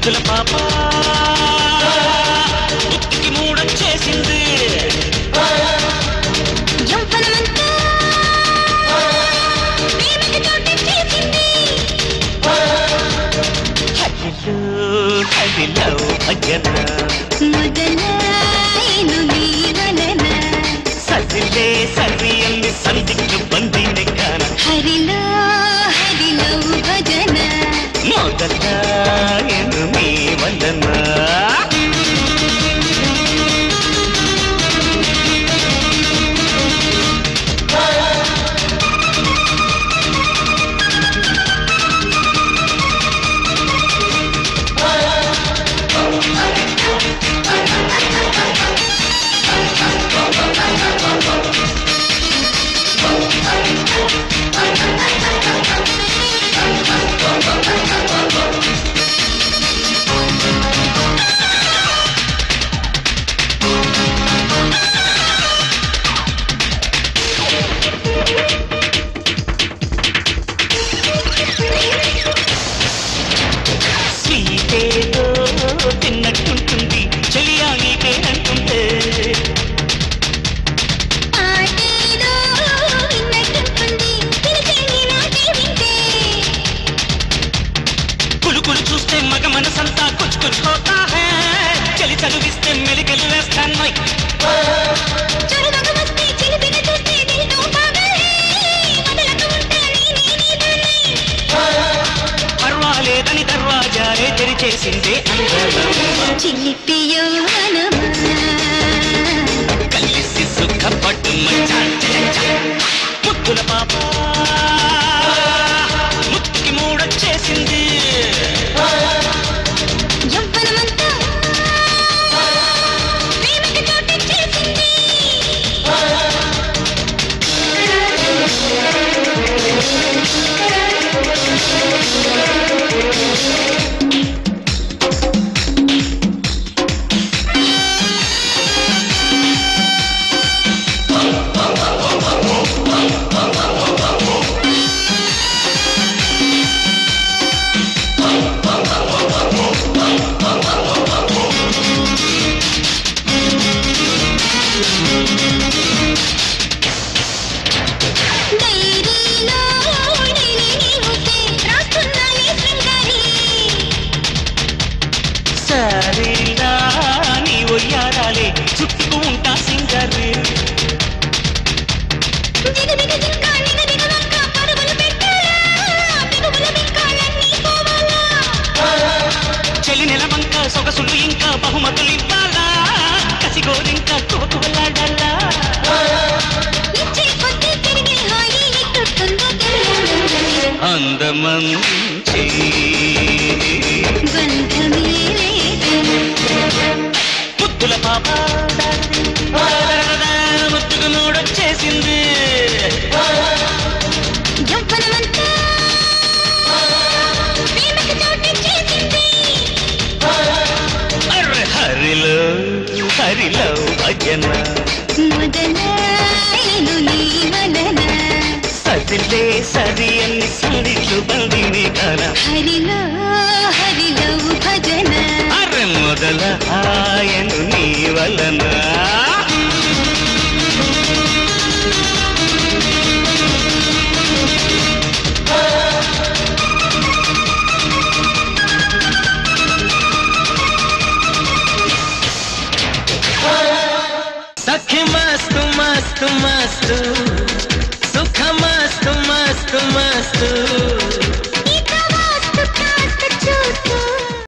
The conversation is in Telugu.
ముద్దుల పాప ముత్తుకి మూడొచ్చేసింది యవ్వనమంతా ప్రేమకి చోటిచ్చేసింది. హరిలో హరిలో భజన మొదలాయెను నీ వలన. సరిలే సరి అన్ని సంధికి బందిని కాన హరిలో హరిలో భజన మొదలాయను మీ వలన స్వీటేదో తిన్నట్టుంటుంది చెలియా నీకే అంటుంటే పాటేదో విన్నట్టుంటుంది. పిలిచేది నాకే వింటే. కులుకులు చూస్తే మగ మనసంతా కుచ్ కుచ్ హోతా హై చలి చదివిస్తే మెలికలు వేస్తాను చొరవకు వస్తే చిలిపిన చూస్తే దిల్తో పాగలే. వదలకు ఉంటా నేనే నీతోనే. పర్వాలేదని దర్వాజాలే తెరిచేసిందే అందరం చిలిపి యౌవనమా కలిసి సుఖపట్టు మచ్చా ముద్దుల పాప ముత్తుకి మూడొచ్చేసింది యవ్వనమంతా ప్రేమకి చోటిచ్చేసింది. డైరీలో డైలీ నీవుతే రాస్తున్నాలే శృంగారి. సరేలా నీ ఒయ్యారాలే చుట్టూ ఉంటా సింగర్ దిగదిగ జింక, నిగదిగ వంక, పరుగులు పెట్టాలా? బిగువుల బింకాలన్నీ పోవాలా? చెలి నెలవంక సొగసులు ఇంకా బహుమతులు ఇవ్వాలా కసిగోరింకా కోకులాడాలా ఇచ్చే కొద్దీ పెరిగే హాయి ఎట్టుతుందో తెలియదు. అందమంచి బంధమే లేదు. ముద్దుల పాప ముద్దుకు మూడొచ్చేసింది యవ్వనమంతా ప్రేమకి చోటిచ్చేసింది. అర్రె హరిలో హరిలో భజన మొదలాయెను నీ వలన. సదిలే సరి అన్ని సందిట్లు బందిని కాన హరిలో హరిలో భజన అర్రె మొదల ఆయను నీ వలన सखी मस्त मस्त मस्त सुख मस्त मस्त मस्त